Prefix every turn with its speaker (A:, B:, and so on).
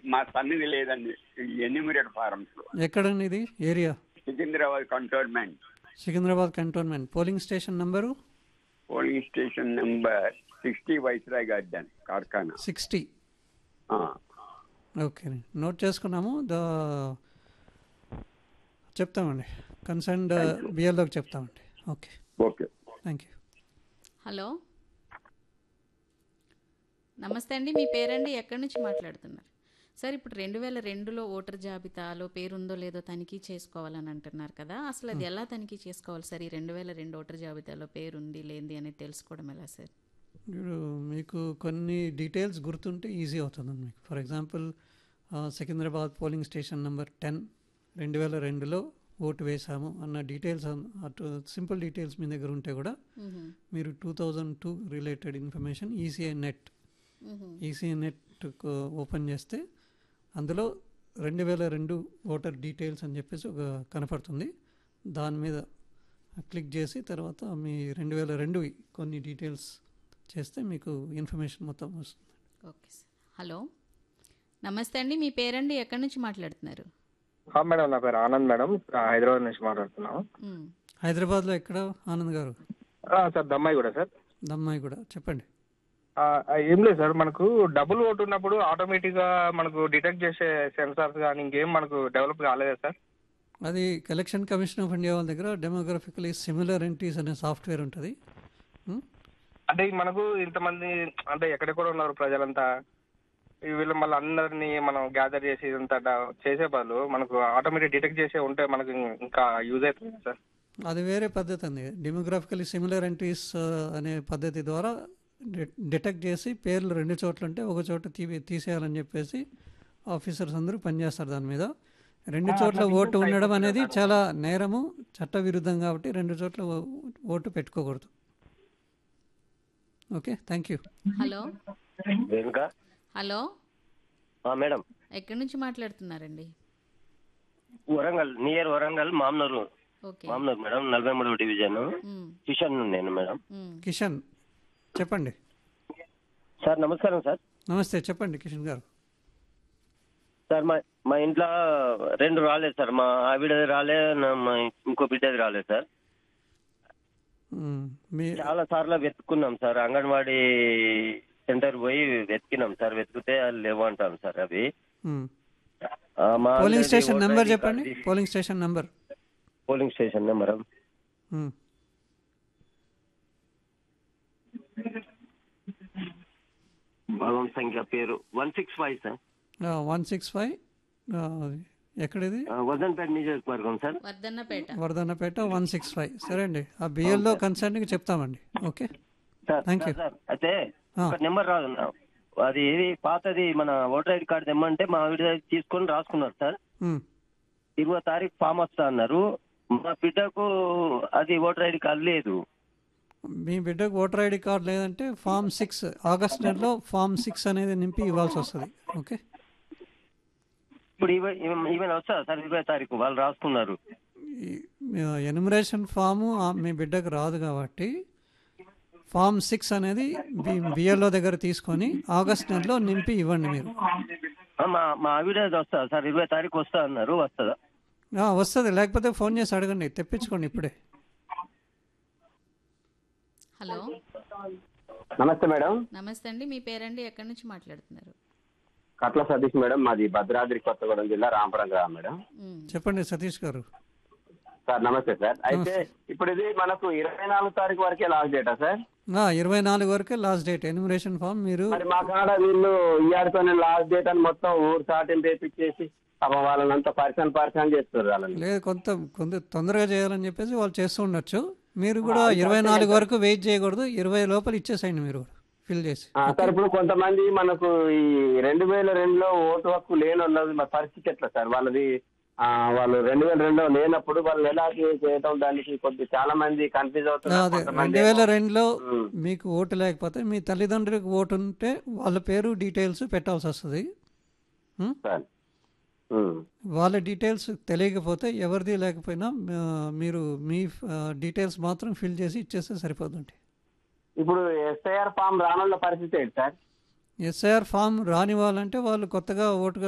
A: మా సన్నిధి లేదండి ఎన్యూమిరేట్ ఫారమ్స్ లో
B: ఎక్కడండి ఇది area
A: Secunderabad cantonment
B: Secunderabad cantonment polling station number
A: polling station number sixty Viceroy garden Karkhana
B: sixty
A: ఆ.
B: ఓకే నోట్ చేసుకున్నాము ద చెప్తామండి కన్సర్న్డ్ బిఎల్ఓకి చెప్తామండి okay
A: okay
B: thank you
C: hello నమస్తే అండి మీ పేరండి ఎక్కడి నుంచి మాట్లాడుతున్నారు సార్ ఇప్పుడు రెండు వేల రెండులో ఓటర్ జాబితాలో పేరుందో లేదో తనిఖీ చేసుకోవాలని అంటున్నారు కదా అసలు అది ఎలా తనిఖీ చేసుకోవాలి సార్ ఈ రెండు వేల రెండు ఓటర్ జాబితాలో పేరుంది లేనిది అనేది తెలుసుకోవడం ఎలా సార్
B: ఇప్పుడు మీకు కొన్ని డీటెయిల్స్ గుర్తుంటే ఈజీ అవుతుంది మీకు for example Secunderabad polling station number ten రెండు వేల రెండులో ఓటు వేసాము అన్న డీటెయిల్స్ అన్- అటు సింపుల్ డీటెయిల్స్ మీ దగ్గర ఉంటే కూడా
C: మ్హూ.
B: మీరు two thousand two related information ECI net
C: మ్హూ.
B: ఈసీఐ నెట్ ఓపెన్ చేస్తే అందులో రెండు వేల రెండు ఓటర్ డీటెయిల్స్ అని చెప్పేసి ఒక కనపడుతుంది దాని మీద క్లిక్ చేసి తర్వాత మీ రెండు వేల రెండు కొన్ని డీటెయిల్స్ చేస్తే మీకు ఇన్ఫర్మేషన్ మొత్తం వస్తుంది
C: ఓకే సార్ హలో నమస్తే అండి మీ పేరండి ఎక్కడి నుంచి మాట్లాడుతున్నారు
D: ఆ, మేడం నా పేరు ఆనంద్ మేడం ఆ, హైదరాబాద్ నుంచి మాట్లాడుతున్నాము
C: మ్.
B: హైదరాబాద్లో ఎక్కడ ఆనంద్ గారు
D: ఆ, సార్ దమ్మాయి కూడా సార్
B: దమ్మాయి కూడా చెప్పండి
D: ఆ, ఆ, ఏం లేదు సార్ మనకు డబుల్ ఓటు ఉన్నప్పుడు ఆటోమేటిక్ గా మనకు డిటెక్ట్ చేసే సెన్సార్స్ కానీ ఇంకేం మనకు డెవలప్ కాలేదా సార్
B: అది కలెక్షన్ కమిషన్ ఆఫ్ ఇండియా వాళ్ళ దగ్గర డెమోగ్రఫికలీ సిమిలర్ ఎంట్రీస్ అనే సాఫ్ట్వేర్ ఉంటుంది ఉం?
D: అంటే ఈ మనకు ఇంతమంది అంటే ఎక్కడెక్కడ ఉన్నారు ప్రజలంతా ఈ వీళ్ళు మళ్ళీ అందరినీ మనం గ్యాదర్ చేసి ఇదంతా డ- చేసే బదులు మనకు ఆటోమేటిక్ డిటెక్ట్ చేసే ఉంటే మనకు ఇంకా యూజ్ అవుతుంది కదా సార్
B: అది వేరే పద్ధతి అండి డెమోగ్రాఫికలీ సిమిలర్ ఎంట్రీస్ అనే పద్ధతి ద్వారా డి- డిటెక్ట్ చేసి పేర్లు రెండు చోట్ల ఉంటే ఒక చోట తీ తీసేయాలని చెప్పేసి ఆఫీసర్స్ అందరూ పనిచేస్తారు దాని మీద రెండు చోట్ల ఓటు ఉండడం అనేది చాలా నేరము చట్ట విరుద్ధం కాబట్టి రెండు చోట్ల ఓ- ఓటు పెట్టుకోకూడదు okay thank you
C: hello
E: Renuka
C: hello
E: ఆ, మేడం
C: ఎక్కడి నుంచి మాట్లాడుతున్నారండి
E: Warangal near Warangal Mamnoor
C: okay
E: Mamnoor madam నలభై మూడవ డివిజన్
C: మ్.
E: కిషన్ నేను మేడం
C: మ్.
B: కిషన్ చెప్పండి
E: సార్ నమస్కారం సార్
B: నమస్తే చెప్పండి కిషన్ గారు
E: సార్ మా మా ఇంట్లో రెండు రాలేదు సార్ మా ఆవిడది రాలే నా- మా ఇంకో బిడ్డది రాలేదు సార్
B: మ్, మీ
E: చాలా సార్లు వెతుక్కున్నాం సార్ అంగన్వాడీ సెంటర్ పోయి వెతికినాం సార్ వెతికితే అది లేవు అంటాం సార్ అవి
B: మ్.
E: ఆ, మా
B: polling
E: already
B: station
E: voter
B: number
E: ID
B: చెప్పండి
E: card
B: polling station number
E: polling station number
B: మ్.
E: భాగం సంఖ్య పేరు one six five sir
B: one six five ఎక్కడిది
E: ఆ, వజన్పేట నియోజకవర్గం sir
C: Wardhannapet
B: Wardhannapet one six five సరే అండి ఆ బిఎల్లో కన్సర్న్కి చెప్తామండి okay
E: sir
B: Thank you.
E: Sir, sir అయితే
B: ఆ.
E: ఒక నెంబర్ రాదు నా- అది ఏది పాతది మన ఓటర్ ఐడి కార్డు తెమ్మంటే మా ఆవిడ తీసుకొని రాసుకున్నారు సార్
B: మ్.
E: ఇరవై తారీఖు ఫామ్ వస్తా అన్నారు మా బిడ్డకు అది ఓటర్ ఐడి కార్డు లేదు
B: మీ బిడ్డకు ఓటర్ ఐడి కార్డు లేదంటే ఫామ్ సిక్స్ ఆగస్ట్ నెలలో ఫామ్ సిక్స్ అనేది నింపి ఇవ్వాల్సి వస్తుంది ఓకే
E: ఇప్పుడు ఈవెన్ వస్తుందా సార్ ఇరవై తారీఖు వాళ్ళు రాసుకున్నారు
B: ఎనిమరేషన్ ఫాము ఆ మీ బిడ్డకు రాదు కాబట్టి ఫామ్ సిక్స్ అనేది బిఎల్ఓ దగ్గర తీసుకొని ఆగస్ట్ నెలలో నింపి ఇవ్వండి మీరు
E: ఆ, మా మా ఆవిడ వస్తా సార్ ఇరవై తారీఖు వస్తా అన్నారు వస్తుందా
B: ఆ, వస్తుంది లేకపోతే ఫోన్ చేసి అడగండి తెప్పించుకోండి ఇప్పుడే
C: హలో
F: నమస్తే మేడం
C: నమస్తే అండి మీ పేరండి ఎక్కడి నుంచి మాట్లాడుతున్నారు
F: కట్ల సతీష్ మేడం మాది భద్రాద్రి కొత్తగూడెం జిల్లా రాంపురం గ్రామం మేడం
C: మ్.
B: చెప్పండి సతీష్ గారు
F: సార్ నమస్తే సార్ అయితే ఇప్పుడు ఇది మనకు ఇరవై నాలుగు తారీఖు వరకే లాస్ట్ డేటా సార్
B: ఆ, ఇరవై నాలుగు వరకే లాస్ట్ డేట్ ఎనిమరేషన్ ఫామ్ మీరు
F: మరి మా కాడ వీళ్ళు ఇయ్యాడుతోనే లాస్ట్ డేట్ అని మొత్తం ఊరు సాటింపు వేపించేసి పాపం వాళ్ళని అంతా పరిశాన్ పరిశాన్ చేస్తారు వాళ్ళని
B: లేదు కొంత కొంత తొందరగా చేయాలని చెప్పేసి వాళ్ళు చేస్తూ ఉండొచ్చు మీరు కూడా ఇరవై నాలుగు వరకు వెయిట్ చేయకూడదు ఇరవై లోపల ఇచ్చేసేయండి మీరు కూడా ఫిల్ చేసి
F: ఆ, సార్ ఇప్పుడు కొంతమంది మనకు ఈ రెండు వేల రెండులో ఓటు హక్కు లేని ఉన్నది మరి పరిస్థితి ఎట్లా సార్ వాళ్ళది ఆ, వాళ్ళు రెండు వేల రెండులో లేనప్పుడు వాళ్ళు ఎలా చేయటం దానికి కొద్ది చాలా మంది కన్ఫ్యూజ్ అవుతున్నారు
B: అదే
F: కొంతమంది
B: రెండు వేల రెండులో
F: ఉమ్.
B: మీకు ఓటు లేకపోతే మీ తల్లిదండ్రులకు ఓటు ఉంటే వాళ్ళ పేరు డీటెయిల్స్ పెట్టాల్సి వస్తుంది ఉం?
F: సార్ ఉమ్.
B: వాళ్ళ డీటెయిల్స్ తెలియకపోతే ఎవరిది లేకపోయినా ఆ, మీరు మీ డీటెయిల్స్ మాత్రం ఫిల్ చేసి ఇచ్చేస్తే సరిపోతుంది
F: ఇప్పుడు ఎస్ఐఆర్ ఫామ్ రానున్న పరిస్థితి ఏంటి సార్
B: ఎస్ఐఆర్ ఫామ్ రాని వాళ్ళంటే వాళ్ళు కొత్తగా ఓటు